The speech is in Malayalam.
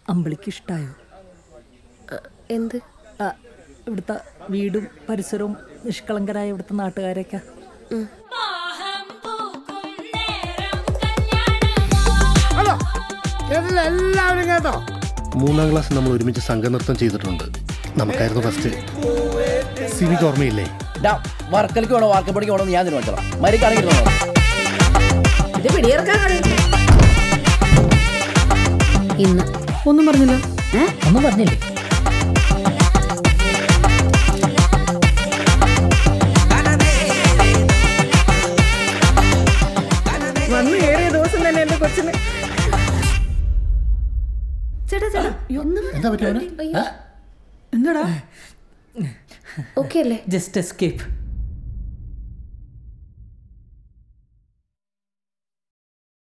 അമ്പിളിക്ക് ഇഷ്ടായോ എന്ത് ആ, ഇവിടുത്തെ വീടും പരിസരവും നിഷ്കളങ്കരായ ഇവിടുത്തെ നാട്ടുകാരൊക്കെ ഹലോ കേട്ടില്ല എല്ലാവരും കേട്ടോ മൂന്നാം ക്ലാസ് നമ്മൾ ഒരുമിച്ച് സംഘനൃത്തം ചെയ്തിട്ടുണ്ട് നമുക്കായിരുന്നു ഫസ്റ്റ് സിനിക്ക് ഓർമ്മയില്ലേ വർക്കലിക്ക് വേണോ വാർക്കപ്പടിക്ക് വേണോ എന്ന് ഞാൻ തീരുമാനിച്ചോളാം മരിക്കാണെങ്കിൽ ഇത് പിടിയിറക്കാൻ ഇന്ന് ഒന്നും പറഞ്ഞില്ല ഒന്നും പറഞ്ഞില്ലേ വന്നു കയറിയ ദിവസം തന്നെ എന്റെ കൊച്ചിന് ചേട്ടാ ചേട്ടാ എന്താ പറ്റിയ എന്താടാ ഓക്കെ അല്ലേ ജസ്റ്റ് എസ്കേപ്പ്